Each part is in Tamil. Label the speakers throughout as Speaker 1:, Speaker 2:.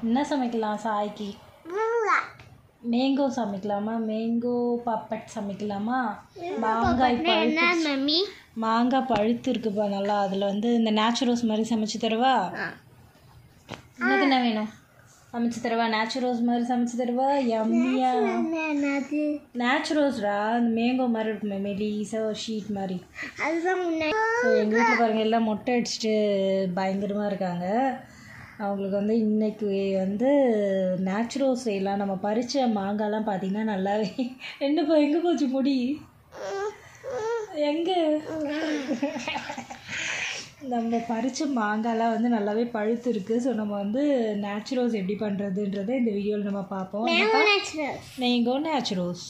Speaker 1: என்ன சமைக்கலாம் சாய்க்கு மேங்கோ சமைக்கலாமா மேங்கோ பப்பட் சமைக்கலாமா மாங்காய்
Speaker 2: என்ன
Speaker 1: பழுத்து
Speaker 2: மம்மி
Speaker 1: மாங்காய் பழுத்து இருக்குப்பா நல்லா அதில் வந்து இந்த நேச்சுரல்ஸ் மாதிரி சமைச்சு தருவா உனக்கு என்ன வேணும் சமைச்சு தருவா நேச்சுரல்ஸ் மாதிரி சமைச்சு தருவா யம்மியா
Speaker 2: என்னது
Speaker 1: நேச்சுரல்ஸ்டா அந்த மேங்கோ மாதிரி இருக்குமே மெலிசா ஒரு ஷீட் மாதிரி
Speaker 2: அதுதான் முன்னாடி
Speaker 1: ஸோ எங்கள் வீட்டில் பாருங்கள் எல்லாம் மொட்டை அடிச்சுட்டு பயங்கரமாக இருக்காங்க அவங்களுக்கு வந்து இன்னைக்கு வந்து நேச்சுரல்ஸ் எல்லாம் நம்ம பறித்த மாங்காய்லாம் பார்த்தீங்கன்னா நல்லாவே என்னப்பா எங்கே போச்சு முடி எங்கே நம்ம பறித்த மாங்காய்லாம் வந்து நல்லாவே பழுத்து இருக்குது ஸோ நம்ம வந்து நேச்சுரல்ஸ் எப்படி பண்ணுறதுன்றதை இந்த வீடியோவில் நம்ம பார்ப்போம்
Speaker 2: நேச்சுரல்
Speaker 1: மேங்கோ நேச்சுரல்ஸ்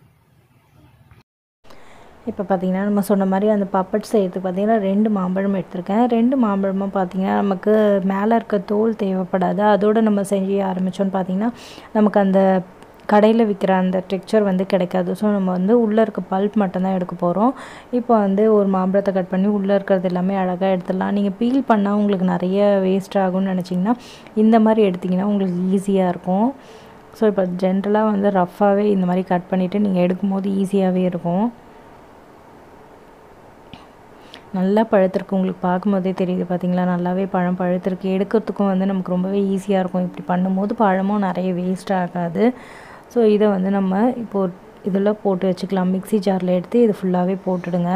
Speaker 1: இப்போ பார்த்தீங்கன்னா நம்ம சொன்ன மாதிரி அந்த பப்பட் செய்யறதுக்கு பார்த்தீங்கன்னா ரெண்டு மாம்பழம் எடுத்திருக்கேன் ரெண்டு மாம்பழமும் பார்த்தீங்கன்னா நமக்கு மேலே இருக்க தோல் தேவைப்படாது அதோடு நம்ம செஞ்சு ஆரம்பித்தோன்னு பார்த்தீங்கன்னா நமக்கு அந்த கடையில் விற்கிற அந்த டெக்ஸ்சர் வந்து கிடைக்காது ஸோ நம்ம வந்து உள்ளே இருக்க பல்ப் மட்டும்தான் எடுக்க போகிறோம் இப்போ வந்து ஒரு மாம்பழத்தை கட் பண்ணி உள்ளே இருக்கிறது எல்லாமே அழகாக எடுத்துடலாம் நீங்கள் பீல் பண்ணால் உங்களுக்கு நிறைய வேஸ்ட் ஆகும்னு நினச்சிங்கன்னா இந்த மாதிரி எடுத்திங்கன்னா உங்களுக்கு ஈஸியாக இருக்கும் ஸோ இப்போ ஜென்ரலாக வந்து ரஃப்பாகவே இந்த மாதிரி கட் பண்ணிவிட்டு நீங்கள் எடுக்கும்போது ஈஸியாகவே இருக்கும் நல்லா பழுத்திருக்கு உங்களுக்கு பார்க்கும்போதே தெரியுது பார்த்தீங்களா நல்லாவே பழம் பழுத்திருக்கு எடுக்கிறதுக்கும் வந்து நமக்கு ரொம்பவே ஈஸியாக இருக்கும் இப்படி பண்ணும்போது பழமும் நிறைய வேஸ்ட் ஆகாது ஸோ இதை வந்து நம்ம இப்போ இதில் போட்டு வச்சுக்கலாம் மிக்ஸி ஜாரில் எடுத்து இது ஃபுல்லாகவே போட்டுடுங்க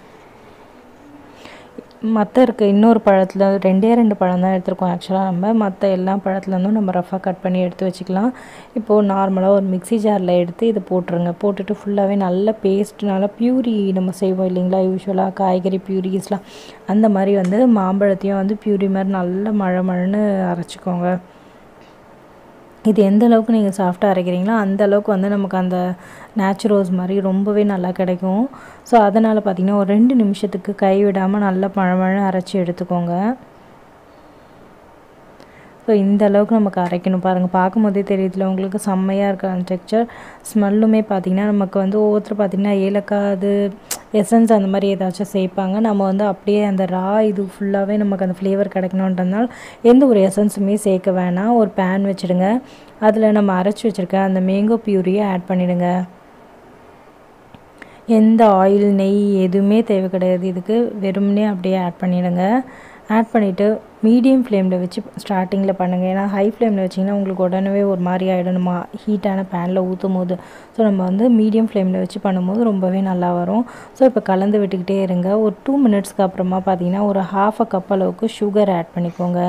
Speaker 1: மற்ற இருக்க இன்னொரு பழத்தில் ரெண்டே ரெண்டு பழம் தான் எடுத்திருக்கோம் ஆக்சுவலாக நம்ம மற்ற எல்லா பழத்துலேருந்தும் நம்ம ரஃபாக கட் பண்ணி எடுத்து வச்சுக்கலாம் இப்போது நார்மலாக ஒரு மிக்ஸி ஜாரில் எடுத்து இதை போட்டுருங்க போட்டுட்டு ஃபுல்லாகவே நல்ல பேஸ்ட் நல்லா பியூரி நம்ம செய்வோம் இல்லைங்களா யூஸ்வலாக காய்கறி பியூரிஸ்லாம் அந்த மாதிரி வந்து மாம்பழத்தையும் வந்து பியூரி மாதிரி நல்லா மழை மழைன்னு அரைச்சிக்கோங்க இது எந்த அளவுக்கு நீங்கள் சாஃப்டாக அரைக்கிறீங்களோ அந்த அளவுக்கு வந்து நமக்கு அந்த நேச்சுரல்ஸ் மாதிரி ரொம்பவே நல்லா கிடைக்கும் ஸோ அதனால் பார்த்திங்கன்னா ஒரு ரெண்டு நிமிஷத்துக்கு கை விடாமல் நல்லா மழை அரைச்சி எடுத்துக்கோங்க ஸோ இந்த அளவுக்கு நமக்கு அரைக்கணும் பாருங்கள் பார்க்கும்போதே தெரியுதுல உங்களுக்கு செம்மையாக இருக்க அந்த டெக்ஸ்சர் ஸ்மெல்லுமே பார்த்திங்கன்னா நமக்கு வந்து ஒவ்வொருத்தர் பார்த்திங்கன்னா ஏலக்காய் அது எசன்ஸ் அந்த மாதிரி ஏதாச்சும் சேர்ப்பாங்க நம்ம வந்து அப்படியே அந்த ரா இது ஃபுல்லாகவே நமக்கு அந்த ஃப்ளேவர் கிடைக்கணுன்றதுனால எந்த ஒரு எசன்ஸுமே சேர்க்க வேணாம் ஒரு பேன் வச்சுடுங்க அதில் நம்ம அரைச்சி வச்சுருக்க அந்த மேங்கோ பியூரியை ஆட் பண்ணிவிடுங்க எந்த ஆயில் நெய் எதுவுமே தேவை கிடையாது இதுக்கு வெறுமனே அப்படியே ஆட் பண்ணிவிடுங்க ஆட் பண்ணிவிட்டு மீடியம் ஃப்ளேமில் வச்சு ஸ்டார்டிங்கில் பண்ணுங்கள் ஏன்னா ஹை ஃப்ளேமில் வச்சிங்கன்னா உங்களுக்கு உடனே ஒரு மாதிரி ஆகிடும் நம்ம ஹீட்டான பேனில் ஊற்றும் போது ஸோ நம்ம வந்து மீடியம் ஃப்ளேமில் வச்சு பண்ணும்போது ரொம்பவே நல்லா வரும் ஸோ இப்போ கலந்து விட்டுக்கிட்டே இருங்க ஒரு டூ மினிட்ஸ்க்கு அப்புறமா பார்த்தீங்கன்னா ஒரு ஹாஃப் அ கப் அளவுக்கு சுகர் ஆட் பண்ணிக்கோங்க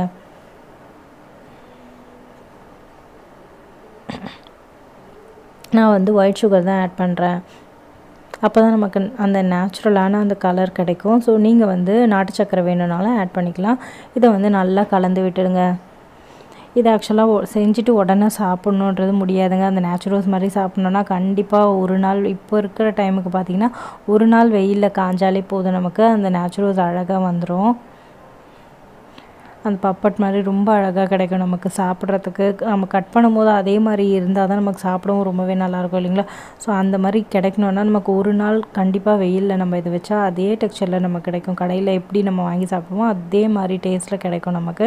Speaker 1: நான் வந்து ஒயிட் சுகர் தான் ஆட் பண்ணுறேன் அப்போ தான் நமக்கு அந்த நேச்சுரலான அந்த கலர் கிடைக்கும் ஸோ நீங்கள் வந்து நாட்டு சக்கரை வேணும்னாலும் ஆட் பண்ணிக்கலாம் இதை வந்து நல்லா கலந்து விட்டுடுங்க இது ஆக்சுவலாக செஞ்சுட்டு உடனே சாப்பிட்ணுன்றது முடியாதுங்க அந்த நேச்சுரல்ஸ் மாதிரி சாப்பிட்ணுன்னா கண்டிப்பாக ஒரு நாள் இப்போ இருக்கிற டைமுக்கு பார்த்திங்கன்னா ஒரு நாள் வெயிலில் காஞ்சாலே போதும் நமக்கு அந்த நேச்சுரல்ஸ் அழகாக வந்துடும் அந்த பப்பட் மாதிரி ரொம்ப அழகாக கிடைக்கும் நமக்கு சாப்பிட்றதுக்கு நம்ம கட் பண்ணும்போது அதே மாதிரி இருந்தால் தான் நமக்கு சாப்பிடவும் ரொம்பவே நல்லாயிருக்கும் இல்லைங்களா ஸோ அந்த மாதிரி கிடைக்கணுன்னா நமக்கு ஒரு நாள் கண்டிப்பாக வெயிலில் நம்ம இதை வச்சா அதே டெக்ஸ்சரில் நமக்கு கிடைக்கும் கடையில் எப்படி நம்ம வாங்கி சாப்பிடுவோம் அதே மாதிரி டேஸ்ட்டில் கிடைக்கும் நமக்கு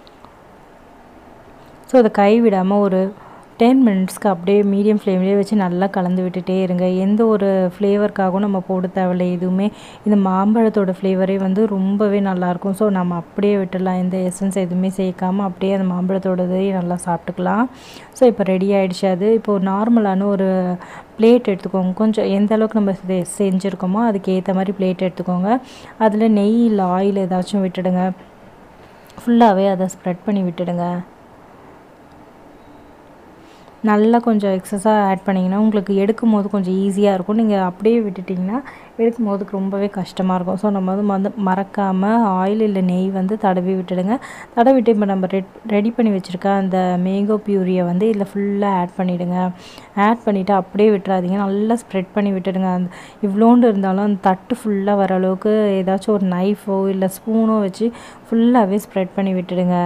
Speaker 1: ஸோ அதை கை விடாமல் ஒரு டென் மினிட்ஸ்க்கு அப்படியே மீடியம் ஃப்ளேம்லேயே வச்சு நல்லா கலந்து விட்டுட்டே இருங்க எந்த ஒரு ஃப்ளேவருக்காகவும் நம்ம போட தேவையில்ல எதுவுமே இந்த மாம்பழத்தோட ஃப்ளேவரே வந்து ரொம்பவே நல்லாயிருக்கும் ஸோ நம்ம அப்படியே விட்டுடலாம் எந்த எசன்ஸ் எதுவுமே சேர்க்காமல் அப்படியே அந்த மாம்பழத்தோடதே நல்லா சாப்பிட்டுக்கலாம் ஸோ இப்போ ரெடி ஆகிடுச்சு அது இப்போது நார்மலான ஒரு பிளேட் எடுத்துக்கோங்க கொஞ்சம் எந்த அளவுக்கு நம்ம செ செஞ்சுருக்கோமோ அதுக்கு ஏற்ற மாதிரி பிளேட் எடுத்துக்கோங்க அதில் நெய் இல்லை ஆயில் ஏதாச்சும் விட்டுடுங்க ஃபுல்லாகவே அதை ஸ்ப்ரெட் பண்ணி விட்டுடுங்க நல்லா கொஞ்சம் எக்ஸஸாக ஆட் பண்ணிங்கன்னா உங்களுக்கு எடுக்கும் போது கொஞ்சம் ஈஸியாக இருக்கும் நீங்கள் அப்படியே விட்டுட்டிங்கன்னா எடுக்கும் போதுக்கு ரொம்பவே கஷ்டமாக இருக்கும் ஸோ நம்ம வந்து வந்து மறக்காமல் ஆயில் இல்லை நெய் வந்து தடவி விட்டுடுங்க தடவிட்டு இப்போ நம்ம ரெட் ரெடி பண்ணி வச்சுருக்க அந்த மேங்கோ பியூரியை வந்து இதில் ஃபுல்லாக ஆட் பண்ணிவிடுங்க ஆட் பண்ணிவிட்டு அப்படியே விட்டுறாதீங்க நல்லா ஸ்ப்ரெட் பண்ணி விட்டுடுங்க அந்த இவ்வளோண்டு இருந்தாலும் அந்த தட்டு ஃபுல்லாக வர அளவுக்கு ஏதாச்சும் ஒரு நைஃபோ இல்லை ஸ்பூனோ வச்சு ஃபுல்லாகவே ஸ்ப்ரெட் பண்ணி விட்டுடுங்க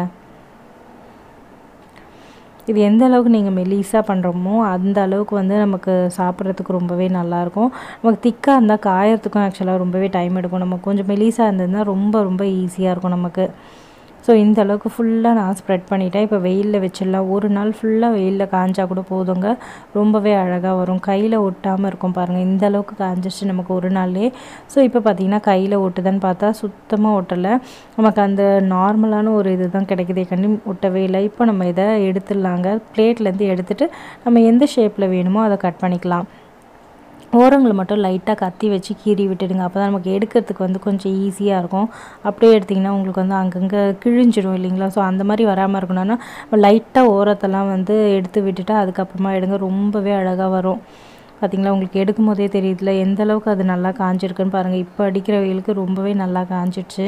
Speaker 1: இது எந்த அளவுக்கு நீங்கள் மெலிசாக பண்ணுறோமோ அந்த அளவுக்கு வந்து நமக்கு சாப்பிட்றதுக்கு ரொம்பவே நல்லாயிருக்கும் நமக்கு திக்காக இருந்தால் காயறதுக்கும் ஆக்சுவலாக ரொம்பவே டைம் எடுக்கும் நம்ம கொஞ்சம் மெலிசாக இருந்ததுன்னா ரொம்ப ரொம்ப ஈஸியாக இருக்கும் நமக்கு ஸோ இந்த அளவுக்கு ஃபுல்லாக நான் ஸ்ப்ரெட் பண்ணிட்டேன் இப்போ வெயிலில் வச்சிடலாம் ஒரு நாள் ஃபுல்லாக வெயிலில் காஞ்சா கூட போதுங்க ரொம்பவே அழகாக வரும் கையில் ஒட்டாமல் இருக்கும் பாருங்கள் இந்த அளவுக்கு காஞ்சிச்சு நமக்கு ஒரு நாள்லே ஸோ இப்போ பார்த்தீங்கன்னா கையில் ஒட்டுதான்னு பார்த்தா சுத்தமாக ஒட்டலை நமக்கு அந்த நார்மலான ஒரு இது தான் கிடைக்குதே கண்டி ஒட்டவே இல்லை இப்போ நம்ம இதை எடுத்துடலாங்க பிளேட்லேருந்து எடுத்துட்டு நம்ம எந்த ஷேப்பில் வேணுமோ அதை கட் பண்ணிக்கலாம் ஓரங்களை மட்டும் லைட்டாக கத்தி வச்சு கீறி விட்டுடுங்க அப்போ தான் நமக்கு எடுக்கிறதுக்கு வந்து கொஞ்சம் ஈஸியாக இருக்கும் அப்படியே எடுத்திங்கன்னா உங்களுக்கு வந்து அங்கங்கே கிழிஞ்சிடும் இல்லைங்களா ஸோ அந்த மாதிரி வராமல் இருக்கணும்னா லைட்டாக ஓரத்தெல்லாம் வந்து எடுத்து விட்டுட்டு அதுக்கப்புறமா எடுங்க ரொம்பவே அழகாக வரும் பார்த்திங்களா உங்களுக்கு எடுக்கும் போதே தெரியுதுல எந்த அளவுக்கு அது நல்லா காஞ்சிருக்குன்னு பாருங்கள் இப்போ அடிக்கிற வெயிலுக்கு ரொம்பவே நல்லா காஞ்சிடுச்சு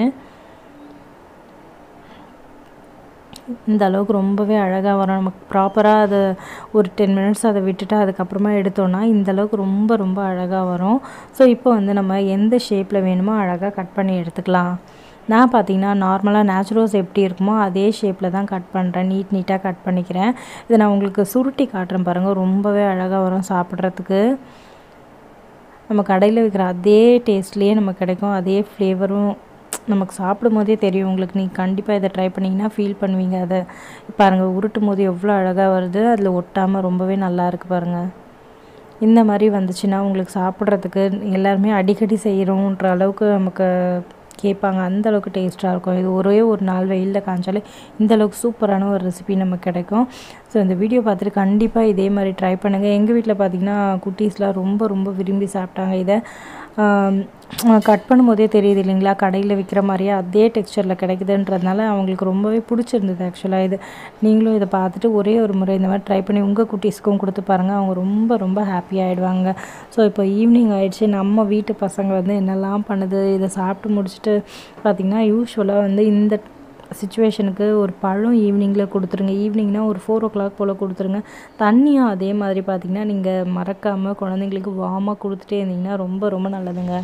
Speaker 1: இந்த அளவுக்கு ரொம்பவே அழகாக வரும் நமக்கு ப்ராப்பராக அதை ஒரு டென் மினிட்ஸ் அதை விட்டுட்டு அதுக்கப்புறமா எடுத்தோன்னா இந்த அளவுக்கு ரொம்ப ரொம்ப அழகாக வரும் ஸோ இப்போ வந்து நம்ம எந்த ஷேப்பில் வேணுமோ அழகாக கட் பண்ணி எடுத்துக்கலாம் நான் பார்த்தீங்கன்னா நார்மலாக நேச்சுரல்ஸ் எப்படி இருக்குமோ அதே ஷேப்பில் தான் கட் பண்ணுறேன் நீட் நீட்டாக கட் பண்ணிக்கிறேன் இதை நான் உங்களுக்கு சுருட்டி காட்டுறேன் பாருங்கள் ரொம்பவே அழகாக வரும் சாப்பிட்றதுக்கு நம்ம கடையில் விற்கிற அதே டேஸ்ட்லேயே நமக்கு கிடைக்கும் அதே ஃப்ளேவரும் நமக்கு சாப்பிடும் போதே தெரியும் உங்களுக்கு நீங்கள் கண்டிப்பாக இதை ட்ரை பண்ணிங்கன்னா ஃபீல் பண்ணுவீங்க அதை பாருங்கள் உருட்டும் போது எவ்வளோ அழகாக வருது அதில் ஒட்டாமல் ரொம்பவே நல்லா இருக்குது பாருங்கள் இந்த மாதிரி வந்துச்சுன்னா உங்களுக்கு சாப்பிட்றதுக்கு எல்லாருமே அடிக்கடி செய்கிறோன்ற அளவுக்கு நமக்கு கேட்பாங்க அந்த அளவுக்கு டேஸ்ட்டாக இருக்கும் இது ஒரே ஒரு நாள் வெயிலில் காய்ச்சாலே இந்த அளவுக்கு சூப்பரான ஒரு ரெசிபி நமக்கு கிடைக்கும் ஸோ இந்த வீடியோ பார்த்துட்டு கண்டிப்பாக இதே மாதிரி ட்ரை பண்ணுங்கள் எங்கள் வீட்டில் பார்த்திங்கன்னா குட்டீஸ்லாம் ரொம்ப ரொம்ப விரும்பி சாப்பிட்டாங்க இதை கட் பண்ணும்போதே தெரியுது இல்லைங்களா கடையில் விற்கிற மாதிரியே அதே டெக்ஸ்சரில் கிடைக்குதுன்றதுனால அவங்களுக்கு ரொம்பவே பிடிச்சிருந்தது ஆக்சுவலாக இது நீங்களும் இதை பார்த்துட்டு ஒரே ஒரு முறை இந்த மாதிரி ட்ரை பண்ணி உங்கள் குட்டீஸ்க்கும் கொடுத்து பாருங்கள் அவங்க ரொம்ப ரொம்ப ஹாப்பி ஆகிடுவாங்க ஸோ இப்போ ஈவினிங் ஆகிடுச்சு நம்ம வீட்டு பசங்க வந்து என்னெல்லாம் பண்ணுது இதை சாப்பிட்டு முடிச்சுட்டு பார்த்திங்கன்னா யூஸ்வலாக வந்து இந்த சுச்சுவேஷனுக்கு ஒரு பழம் ஈவினிங்கில் கொடுத்துருங்க ஈவினிங்னால் ஒரு ஃபோர் ஓ கிளாக் போல் கொடுத்துருங்க தண்ணியும் அதே மாதிரி பார்த்திங்கன்னா நீங்கள் மறக்காமல் குழந்தைங்களுக்கு வார்மாக கொடுத்துட்டே இருந்தீங்கன்னா ரொம்ப ரொம்ப நல்லதுங்க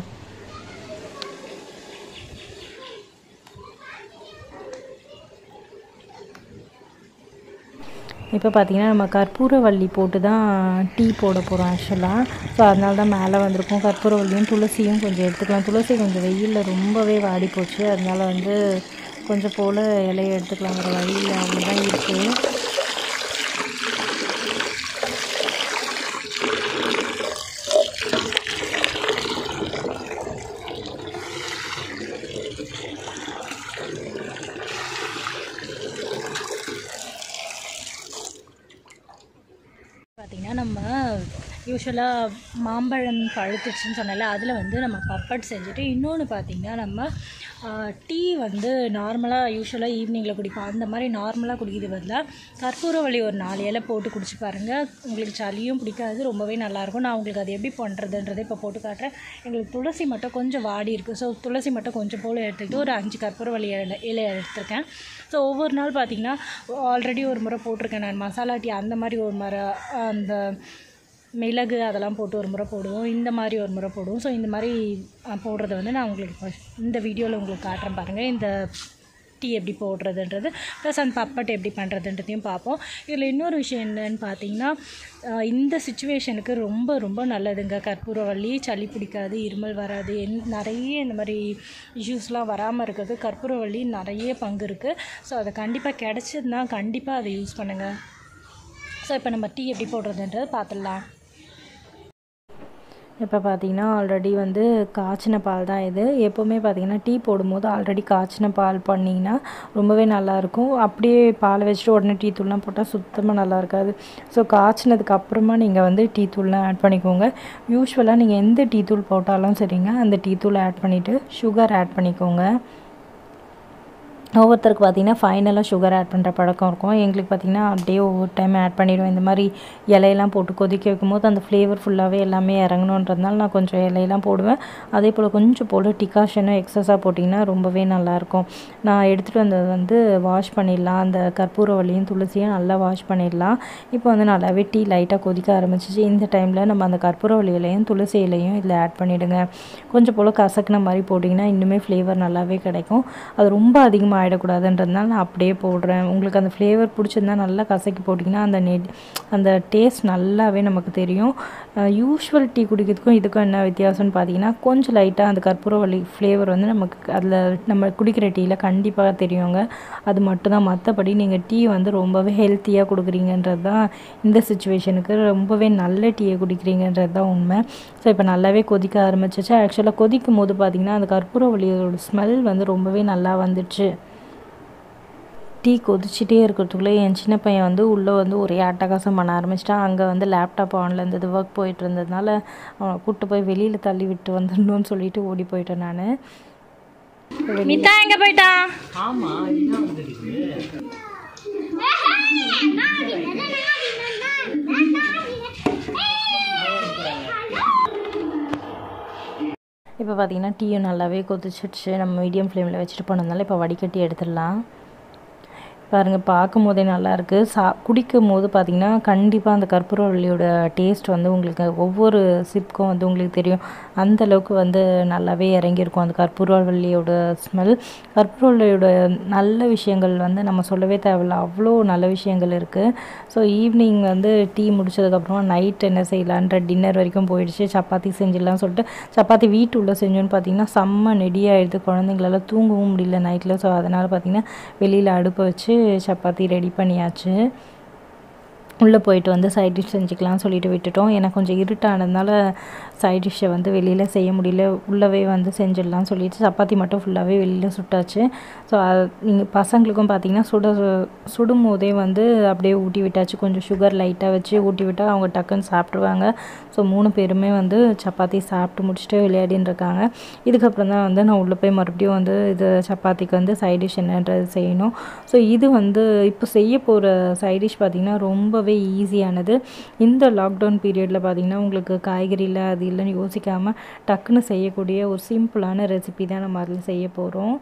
Speaker 1: இப்போ பார்த்திங்கன்னா நம்ம கற்பூரவள்ளி போட்டு தான் டீ போட போகிறோம் ஆக்சுவலாக ஸோ அதனால தான் மேலே வந்திருக்கோம் கற்பூரவள்ளியும் துளசியும் கொஞ்சம் எடுத்துக்கலாம் துளசி கொஞ்சம் வெயிலில் ரொம்பவே வாடி போச்சு அதனால வந்து கொஞ்சம் போல் இலையை எடுத்துக்கலாங்கிற வழியில் அவ்வளோதான் இருக்குது பார்த்திங்கன்னா நம்ம யூஸ்வலாக மாம்பழம் பழுத்துச்சுன்னு சொன்னால அதில் வந்து நம்ம பப்பட் செஞ்சுட்டு இன்னொன்று பார்த்திங்கன்னா நம்ம டீ வந்து நார்மலாக யூஸ்வலாக ஈவினிங்கில் குடிப்போம் அந்த மாதிரி நார்மலாக குடிக்கிறது பதிலாக கற்பூரவள்ளி ஒரு நாலு இலை போட்டு குடிச்சு பாருங்கள் உங்களுக்கு சளியும் பிடிக்காது ரொம்பவே நல்லாயிருக்கும் நான் உங்களுக்கு அது எப்படி பண்ணுறதுன்றதை இப்போ போட்டு காட்டுறேன் எங்களுக்கு துளசி மட்டும் கொஞ்சம் வாடி இருக்குது ஸோ துளசி மட்டும் கொஞ்சம் போல் எடுத்துக்கிட்டு ஒரு அஞ்சு கற்பூரவள்ளி இலை இலை எடுத்திருக்கேன் ஸோ ஒவ்வொரு நாள் பார்த்திங்கன்னா ஆல்ரெடி ஒரு முறை போட்டிருக்கேன் நான் மசாலா டீ அந்த மாதிரி ஒரு முறை அந்த மிளகு அதெல்லாம் போட்டு ஒரு முறை போடுவோம் இந்த மாதிரி ஒரு முறை போடுவோம் ஸோ இந்த மாதிரி போடுறத வந்து நான் உங்களுக்கு இப்போ இந்த வீடியோவில் உங்களுக்கு காட்டுறேன் பாருங்கள் இந்த டீ எப்படி போடுறதுன்றது ப்ளஸ் அந்த பப்பட் எப்படி பண்ணுறதுன்றதையும் பார்ப்போம் இதில் இன்னொரு விஷயம் என்னன்னு பார்த்தீங்கன்னா இந்த சுச்சுவேஷனுக்கு ரொம்ப ரொம்ப நல்லதுங்க கற்பூரவள்ளி சளி பிடிக்காது இருமல் வராது என் நிறைய இந்த மாதிரி இஷ்யூஸ்லாம் வராமல் இருக்கிறது கற்பூரவள்ளி நிறைய பங்கு இருக்குது ஸோ அதை கண்டிப்பாக கிடச்சதுன்னா கண்டிப்பாக அதை யூஸ் பண்ணுங்கள் ஸோ இப்போ நம்ம டீ எப்படி போடுறதுன்றது பார்த்துடலாம் இப்போ பார்த்தீங்கன்னா ஆல்ரெடி வந்து காய்ச்சின பால் தான் இது எப்போவுமே பார்த்தீங்கன்னா டீ போடும்போது ஆல்ரெடி காய்ச்சின பால் பண்ணிங்கன்னா ரொம்பவே நல்லாயிருக்கும் அப்படியே பாலை வச்சுட்டு உடனே டீ தூள்லாம் போட்டால் சுத்தமாக நல்லா இருக்காது ஸோ காய்ச்சினதுக்கு அப்புறமா நீங்கள் வந்து டீ தூள்லாம் ஆட் பண்ணிக்கோங்க யூஸ்வலாக நீங்கள் எந்த டீ தூள் போட்டாலும் சரிங்க அந்த டீ தூள் ஆட் பண்ணிவிட்டு சுகர் ஆட் பண்ணிக்கோங்க ஒவ்வொருத்தருக்கு பார்த்திங்கன்னா ஃபைனலாக சுகர் ஆட் பண்ணுற பழக்கம் இருக்கும் எங்களுக்கு பார்த்திங்கன்னா அப்படியே ஒவ்வொரு டைம் ஆட் பண்ணிடுவேன் இந்த மாதிரி இலையெல்லாம் போட்டு கொதிக்க வைக்கும்போது அந்த ஃப்ளேவர் ஃபுல்லாகவே எல்லாமே இறங்கணுன்றதுனால நான் கொஞ்சம் இலையெல்லாம் போடுவேன் அதே போல் கொஞ்சம் போல் டிகாஷனும் எக்ஸஸாக போட்டிங்கன்னா ரொம்பவே நல்லாயிருக்கும் நான் எடுத்துகிட்டு வந்தது வந்து வாஷ் பண்ணிடலாம் அந்த கற்பூரவள்ளியும் துளசியும் நல்லா வாஷ் பண்ணிடலாம் இப்போ வந்து நல்லாவே டீ லைட்டாக கொதிக்க ஆரம்பிச்சிச்சு இந்த டைமில் நம்ம அந்த கற்பூரவள்ளி இலையும் துளசி இலையும் இதில் ஆட் பண்ணிவிடுங்க கொஞ்சம் போல் கசக்குன மாதிரி போட்டிங்கன்னா இன்னுமே ஃப்ளேவர் நல்லாவே கிடைக்கும் அது ரொம்ப அதிகமாக ஆகிடக்கூடாதுன்றதுனால நான் அப்படியே போடுறேன் உங்களுக்கு அந்த ஃப்ளேவர் பிடிச்சிருந்தா நல்லா கசக்கி போட்டிங்கன்னா அந்த நெ அந்த டேஸ்ட் நல்லாவே நமக்கு தெரியும் யூஷுவல் டீ குடிக்கிறதுக்கும் இதுக்கும் என்ன வித்தியாசம்னு பார்த்தீங்கன்னா கொஞ்சம் லைட்டாக அந்த கற்பூரவள்ளி ஃப்ளேவர் வந்து நமக்கு அதில் நம்ம குடிக்கிற டீயில் கண்டிப்பாக தெரியுங்க அது மட்டும்தான் மற்றபடி நீங்கள் டீ வந்து ரொம்பவே ஹெல்த்தியாக கொடுக்குறீங்கன்றது தான் இந்த சுச்சுவேஷனுக்கு ரொம்பவே நல்ல டீயை குடிக்கிறீங்கன்றது தான் உண்மை ஸோ இப்போ நல்லாவே கொதிக்க ஆரம்பிச்சிச்சு ஆக்சுவலாக கொதிக்கும் போது பார்த்திங்கன்னா அந்த கற்பூரவள்ளியோட ஸ்மெல் வந்து ரொம்பவே நல்லா வந்துடுச்சு டீ கொதிச்சிட்டே இருக்கிறதுக்குள்ளே என் சின்ன பையன் வந்து உள்ளே வந்து ஒரே அட்டகாசம் பண்ண ஆரம்பிச்சிட்டான் அங்கே வந்து லேப்டாப் ஆனில் இருந்தது ஒர்க் போயிட்டு இருந்ததுனால அவனை கூப்பிட்டு போய் வெளியில் தள்ளி விட்டு வந்துடணும்னு சொல்லிட்டு ஓடி போயிட்டேன் நான்
Speaker 3: மித்தா எங்க போயிட்டா
Speaker 1: இப்போ பார்த்தீங்கன்னா டீயும் நல்லாவே கொதிச்சிடுச்சு நம்ம மீடியம் ஃப்ளேமில் வச்சுட்டு போனதுனால இப்போ வடிகட்டி எடுத்துடலாம் பாருங்கள் பார்க்கும் போதே நல்லாயிருக்கு சா குடிக்கும் போது பார்த்திங்கன்னா கண்டிப்பாக அந்த கற்பூரவள்ளியோட டேஸ்ட் வந்து உங்களுக்கு ஒவ்வொரு சிப்க்கும் வந்து உங்களுக்கு தெரியும் அந்த அளவுக்கு வந்து நல்லாவே இறங்கியிருக்கும் அந்த கற்பூரவள்ளியோட ஸ்மெல் கற்பூரவள்ளியோட நல்ல விஷயங்கள் வந்து நம்ம சொல்லவே தேவையில்ல அவ்வளோ நல்ல விஷயங்கள் இருக்குது ஸோ ஈவினிங் வந்து டீ முடிச்சதுக்கப்புறமா நைட் என்ன செய்யலான்ற டின்னர் வரைக்கும் போயிடுச்சு சப்பாத்தி செஞ்சிடலாம் சொல்லிட்டு சப்பாத்தி வீட்டுள்ளே செஞ்சோன்னு பார்த்தீங்கன்னா செம்ம நெடியாகிடுது குழந்தைங்களால தூங்கவும் முடியல நைட்டில் ஸோ அதனால் பார்த்திங்கன்னா வெளியில் அடுப்பை வச்சு சப்பாத்தி ரெடி பண்ணியாச்சு உள்ளே போயிட்டு வந்து சைட் டிஷ் செஞ்சுக்கலாம்னு சொல்லிட்டு விட்டுட்டோம் எனக்கு கொஞ்சம் இருட்டானதுனால சைட் டிஷ்ஷை வந்து வெளியில் செய்ய முடியல உள்ளவே வந்து செஞ்சிடலாம் சொல்லிட்டு சப்பாத்தி மட்டும் ஃபுல்லாகவே வெளியில் சுட்டாச்சு ஸோ நீங்கள் பசங்களுக்கும் பார்த்தீங்கன்னா சுட சுடும் போதே வந்து அப்படியே ஊட்டி விட்டாச்சு கொஞ்சம் சுகர் லைட்டாக வச்சு ஊட்டி விட்டால் அவங்க டக்குன்னு சாப்பிட்ருவாங்க ஸோ மூணு பேருமே வந்து சப்பாத்தி சாப்பிட்டு முடிச்சுட்டு விளையாடின்னு இருக்காங்க இதுக்கப்புறம் தான் வந்து நான் உள்ளே போய் மறுபடியும் வந்து இது சப்பாத்திக்கு வந்து சைட் டிஷ் என்னன்றது செய்யணும் ஸோ இது வந்து இப்போ செய்ய போகிற சைட் டிஷ் பார்த்திங்கன்னா ரொம்பவே ஈஸியானது இந்த லாக்டவுன் பீரியடில் பார்த்திங்கன்னா உங்களுக்கு காய்கறி இல்லை அது இல்லைன்னு யோசிக்காமல் டக்குன்னு செய்யக்கூடிய ஒரு சிம்பிளான ரெசிபி தான் நம்ம அதில் செய்ய போகிறோம்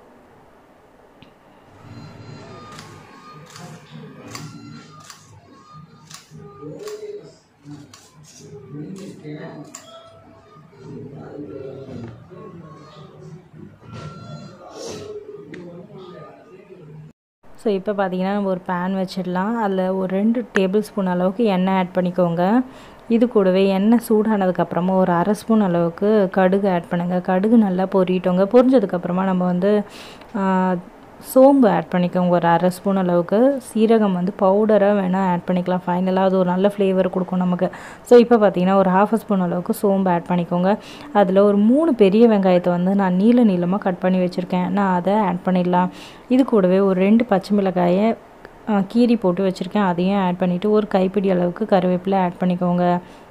Speaker 1: ஸோ இப்போ பார்த்தீங்கன்னா நம்ம ஒரு பேன் வச்சிடலாம் அதில் ஒரு ரெண்டு டேபிள் ஸ்பூன் அளவுக்கு எண்ணெய் ஆட் பண்ணிக்கோங்க இது கூடவே எண்ணெய் சூடானதுக்கப்புறமா ஒரு அரை ஸ்பூன் அளவுக்கு கடுகு ஆட் பண்ணுங்கள் கடுகு நல்லா பொரியட்டோங்க பொரிஞ்சதுக்கப்புறமா நம்ம வந்து சோம்பு ஆட் பண்ணிக்கோங்க ஒரு அரை ஸ்பூன் அளவுக்கு சீரகம் வந்து பவுடராக வேணால் ஆட் பண்ணிக்கலாம் ஃபைனலாக அது ஒரு நல்ல ஃப்ளேவர் கொடுக்கும் நமக்கு ஸோ இப்போ பார்த்தீங்கன்னா ஒரு ஹாஃப் ஸ்பூன் அளவுக்கு சோம்பு ஆட் பண்ணிக்கோங்க அதில் ஒரு மூணு பெரிய வெங்காயத்தை வந்து நான் நீள நீளமாக கட் பண்ணி வச்சுருக்கேன் நான் அதை ஆட் பண்ணிடலாம் இது கூடவே ஒரு ரெண்டு பச்சை மிளகாயை கீரி போட்டு வச்சுருக்கேன் அதையும் ஆட் பண்ணிவிட்டு ஒரு கைப்பிடி அளவுக்கு கருவேப்பிலை ஆட் பண்ணிக்கோங்க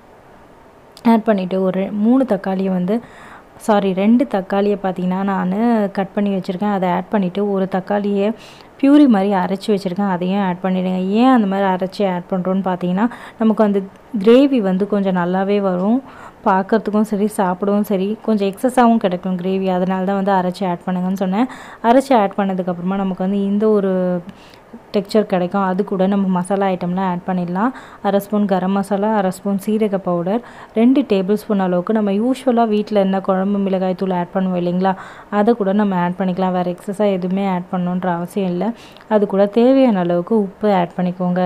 Speaker 1: ஆட் பண்ணிவிட்டு ஒரு மூணு தக்காளியை வந்து சாரி ரெண்டு தக்காளியை பார்த்தீங்கன்னா நான் கட் பண்ணி வச்சுருக்கேன் அதை ஆட் பண்ணிவிட்டு ஒரு தக்காளியை பியூரி மாதிரி அரைச்சி வச்சுருக்கேன் அதையும் ஆட் பண்ணிவிடுங்க ஏன் அந்த மாதிரி அரைச்சி ஆட் பண்ணுறோன்னு பார்த்தீங்கன்னா நமக்கு அந்த கிரேவி வந்து கொஞ்சம் நல்லாவே வரும் பார்க்குறதுக்கும் சரி சாப்பிடவும் சரி கொஞ்சம் எக்ஸஸாகவும் கிடைக்கும் கிரேவி அதனால தான் வந்து அரைச்சி ஆட் பண்ணுங்கன்னு சொன்னேன் அரைச்சி ஆட் பண்ணதுக்கப்புறமா நமக்கு வந்து இந்த ஒரு டெக்ஸ்சர் கிடைக்கும் அது கூட நம்ம மசாலா ஐட்டம்லாம் ஆட் பண்ணிடலாம் அரை ஸ்பூன் கரம் மசாலா அரை ஸ்பூன் சீரக பவுடர் ரெண்டு டேபிள் ஸ்பூன் அளவுக்கு நம்ம யூஸ்வலாக வீட்டில் என்ன குழம்பு மிளகாய் தூள் ஆட் பண்ணுவோம் இல்லைங்களா அதை கூட நம்ம ஆட் பண்ணிக்கலாம் வேறு எக்ஸஸாக எதுவுமே ஆட் பண்ணணுன்ற அவசியம் இல்லை அது கூட தேவையான அளவுக்கு உப்பு ஆட் பண்ணிக்கோங்க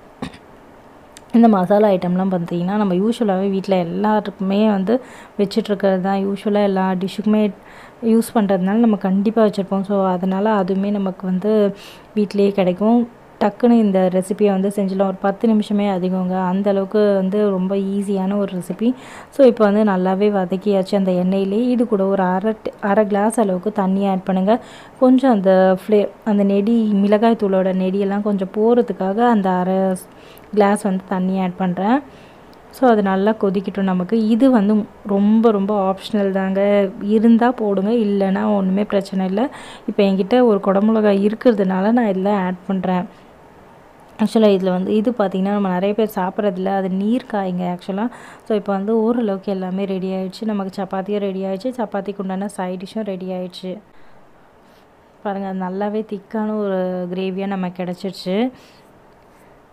Speaker 1: இந்த மசாலா ஐட்டம்லாம் பார்த்தீங்கன்னா நம்ம யூஸ்வலாகவே வீட்டில் எல்லாருக்குமே வந்து வச்சிட்ருக்கிறது தான் யூஸ்வலாக எல்லா டிஷ்ஷுக்குமே யூஸ் பண்ணுறதுனால நம்ம கண்டிப்பாக வச்சுருப்போம் ஸோ அதனால் அதுவுமே நமக்கு வந்து வீட்டிலேயே கிடைக்கும் டக்குன்னு இந்த ரெசிபியை வந்து செஞ்சிடலாம் ஒரு பத்து நிமிஷமே அதிகங்க அந்த அளவுக்கு வந்து ரொம்ப ஈஸியான ஒரு ரெசிபி ஸோ இப்போ வந்து நல்லாவே வதக்கியாச்சு அந்த எண்ணெயிலே இது கூட ஒரு அரை அரை கிளாஸ் அளவுக்கு தண்ணி ஆட் பண்ணுங்கள் கொஞ்சம் அந்த ஃப்ளே அந்த நெடி மிளகாய் தூளோட நெடியெல்லாம் கொஞ்சம் போகிறதுக்காக அந்த அரை கிளாஸ் வந்து தண்ணி ஆட் பண்ணுறேன் ஸோ அது நல்லா கொதிக்கட்டும் நமக்கு இது வந்து ரொம்ப ரொம்ப ஆப்ஷனல் தாங்க இருந்தால் போடுங்க இல்லைன்னா ஒன்றுமே பிரச்சனை இல்லை இப்போ என்கிட்ட ஒரு குடமிளகாய் இருக்கிறதுனால நான் இதில் ஆட் பண்ணுறேன் ஆக்சுவலாக இதில் வந்து இது பார்த்திங்கன்னா நம்ம நிறைய பேர் சாப்பிட்றதில்ல அது நீர் காய்ங்க ஆக்சுவலாக ஸோ இப்போ வந்து ஓரளவுக்கு எல்லாமே ரெடி ஆகிடுச்சு நமக்கு சப்பாத்தியும் ரெடி ஆகிடுச்சு சப்பாத்திக்கு உண்டான சைட் டிஷ்ஷும் ரெடி ஆகிடுச்சு பாருங்கள் அது நல்லாவே திக்கான ஒரு கிரேவியாக நமக்கு கிடச்சிருச்சு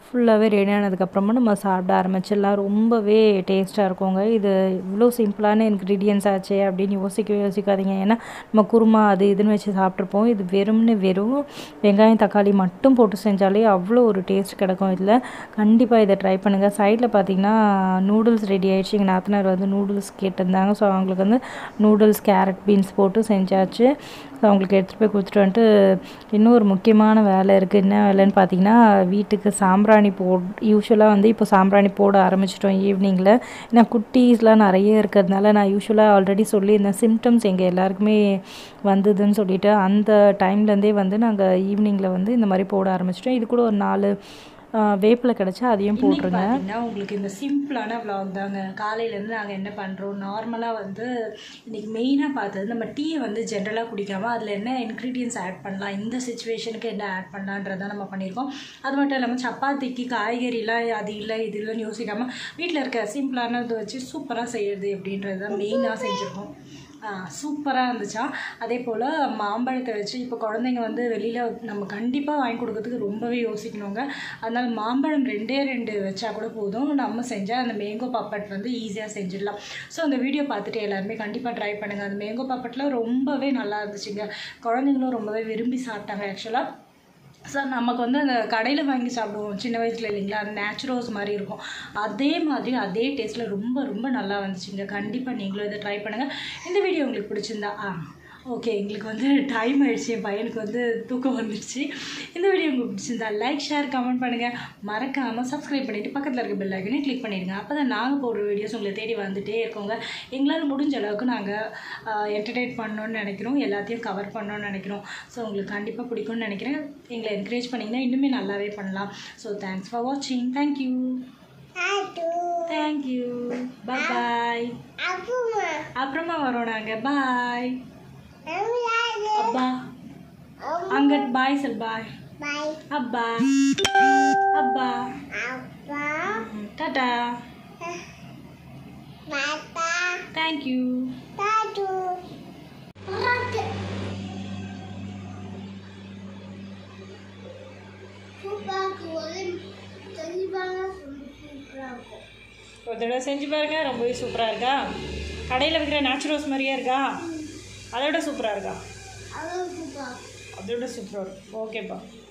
Speaker 1: ஃபுல்லாகவே ரெடி ஆனதுக்கப்புறமா நம்ம சாப்பிட ஆரம்பிச்சிடலாம் ரொம்பவே டேஸ்ட்டாக இருக்குங்க இது இவ்வளோ சிம்பிளான இன்க்ரீடியன்ஸ் ஆச்சே அப்படின்னு யோசிக்கவே யோசிக்காதீங்க ஏன்னா நம்ம குருமா அது இதுன்னு வச்சு சாப்பிட்ருப்போம் இது வெறும்னு வெறும் வெங்காயம் தக்காளி மட்டும் போட்டு செஞ்சாலே அவ்வளோ ஒரு டேஸ்ட் கிடைக்கும் இதில் கண்டிப்பாக இதை ட்ரை பண்ணுங்கள் சைடில் பார்த்தீங்கன்னா நூடுல்ஸ் ரெடி ஆயிடுச்சு எங்கள் நாத்தனார் வந்து நூடுல்ஸ் கேட்டிருந்தாங்க ஸோ அவங்களுக்கு வந்து நூடுல்ஸ் கேரட் பீன்ஸ் போட்டு செஞ்சாச்சு ஸோ அவங்களுக்கு எடுத்துகிட்டு போய் கொடுத்துட்டு வந்துட்டு இன்னும் ஒரு முக்கியமான வேலை இருக்குது என்ன வேலைன்னு பார்த்தீங்கன்னா வீட்டுக்கு சாம்பிராணி போ யூஸ்வலாக வந்து இப்போ சாம்பிராணி போட ஆரம்பிச்சிட்டோம் ஈவினிங்கில் ஏன்னா குட்டீஸ்லாம் நிறைய இருக்கிறதுனால நான் யூஸ்வலாக ஆல்ரெடி சொல்லியிருந்தேன் சிம்டம்ஸ் எங்கள் எல்லாருக்குமே வந்ததுன்னு சொல்லிட்டு அந்த டைம்லேருந்தே வந்து நாங்கள் ஈவினிங்கில் வந்து இந்த மாதிரி போட ஆரம்பிச்சிட்டோம் இது கூட ஒரு நாலு வேப்பில் கிடச்சா அதையும் போட்டுருங்க
Speaker 4: பார்த்தீங்கன்னா உங்களுக்கு இந்த சிம்பிளான vlog தாங்க காலையிலேருந்து நாங்கள் என்ன பண்ணுறோம் நார்மலாக வந்து இன்றைக்கி மெயினாக பார்த்தது நம்ம டீயை வந்து ஜென்ரலாக குடிக்காமல் அதில் என்ன இன்க்ரீடியன்ஸ் ஆட் பண்ணலாம் இந்த சுச்சுவேஷனுக்கு என்ன ஆட் பண்ணலான்றதை நம்ம பண்ணியிருக்கோம் அது மட்டும் இல்லாமல் சப்பாத்திக்கு காய்கறிலாம் அது இல்லை இது இல்லைன்னு யோசிக்காமல் வீட்டில் இருக்க சிம்பிளானதை வச்சு சூப்பராக செய்யறது அப்படின்றது தான் மெயினாக செஞ்சுருக்கோம் சூப்பராக இருந்துச்சா அதே போல் மாம்பழத்தை வச்சு இப்போ குழந்தைங்க வந்து வெளியில் நம்ம கண்டிப்பாக வாங்கி கொடுக்கறதுக்கு ரொம்பவே யோசிக்கணுங்க அதனால் மாம்பழம் ரெண்டே ரெண்டு வச்சா கூட போதும் நம்ம செஞ்சால் அந்த மேங்கோ பாப்பட் வந்து ஈஸியாக செஞ்சிடலாம் ஸோ அந்த வீடியோ பார்த்துட்டு எல்லாருமே கண்டிப்பாக ட்ரை பண்ணுங்கள் அந்த மேங்கோ பாப்பட்டில் ரொம்பவே நல்லா இருந்துச்சுங்க குழந்தைங்களும் ரொம்பவே விரும்பி சாப்பிட்டாங்க ஆக்சுவலாக ஸோ நமக்கு வந்து அந்த கடையில் வாங்கி சாப்பிடுவோம் சின்ன வயசில் இல்லைங்களா அந்த நேச்சுரோஸ் மாதிரி இருக்கும் அதே மாதிரி அதே டேஸ்ட்டில் ரொம்ப ரொம்ப நல்லா வந்துச்சுங்க கண்டிப்பாக நீங்களும் இதை ட்ரை பண்ணுங்கள் இந்த வீடியோ உங்களுக்கு பிடிச்சிருந்தா ஆ ஓகே எங்களுக்கு வந்து டைம் ஆயிடுச்சு என் பையனுக்கு வந்து தூக்கம் வந்துடுச்சு இந்த வீடியோ உங்களுக்கு பிடிச்சிருந்தா லைக் ஷேர் கமெண்ட் பண்ணுங்கள் மறக்காமல் சப்ஸ்கிரைப் பண்ணிவிட்டு பக்கத்தில் இருக்க பெல் ஐக்கனே கிளிக் பண்ணிடுங்க அப்போ தான் நாங்கள் போடுற வீடியோஸ் உங்களை தேடி வந்துகிட்டே இருக்கோங்க எங்களால் முடிஞ்ச அளவுக்கு நாங்கள் என்டர்டெயின் பண்ணணும்னு நினைக்கிறோம் எல்லாத்தையும் கவர் பண்ணணும்னு நினைக்கிறோம் ஸோ உங்களுக்கு கண்டிப்பாக பிடிக்கும்னு நினைக்கிறேன் எங்களை என்கரேஜ் பண்ணிங்கன்னா இன்னுமே நல்லாவே பண்ணலாம் ஸோ தேங்க்ஸ் ஃபார் வாட்சிங் தேங்க்யூ
Speaker 2: அது
Speaker 4: தேங்க்யூ பாய்
Speaker 2: அப்புறமா
Speaker 4: அப்புறமா வரோம் நாங்கள் பாய்
Speaker 2: அம்மாது
Speaker 4: அப்பா அங்க பாய் சொல் பாய்
Speaker 2: பை
Speaker 4: அப்பா அப்பா
Speaker 2: அப்பா
Speaker 4: டாடா
Speaker 2: பாப்பா
Speaker 4: தேங்க்யூ
Speaker 2: தாது பாத்து சூப்பராக ஒரு தெளிவான சூப்பராக இருக்கும்
Speaker 4: ஒரு தடவை செஞ்சு பாருங்க ரொம்பவே சூப்பராக இருக்கா கடையில் விற்கிற நேச்சுரல்ஸ் மாதிரியே இருக்கா அதை விட சூப்பராக இருக்கா
Speaker 2: அவ்வளோ சூப்பராக
Speaker 4: அதை விட சூப்பராக இருக்கும் ஓகேப்பா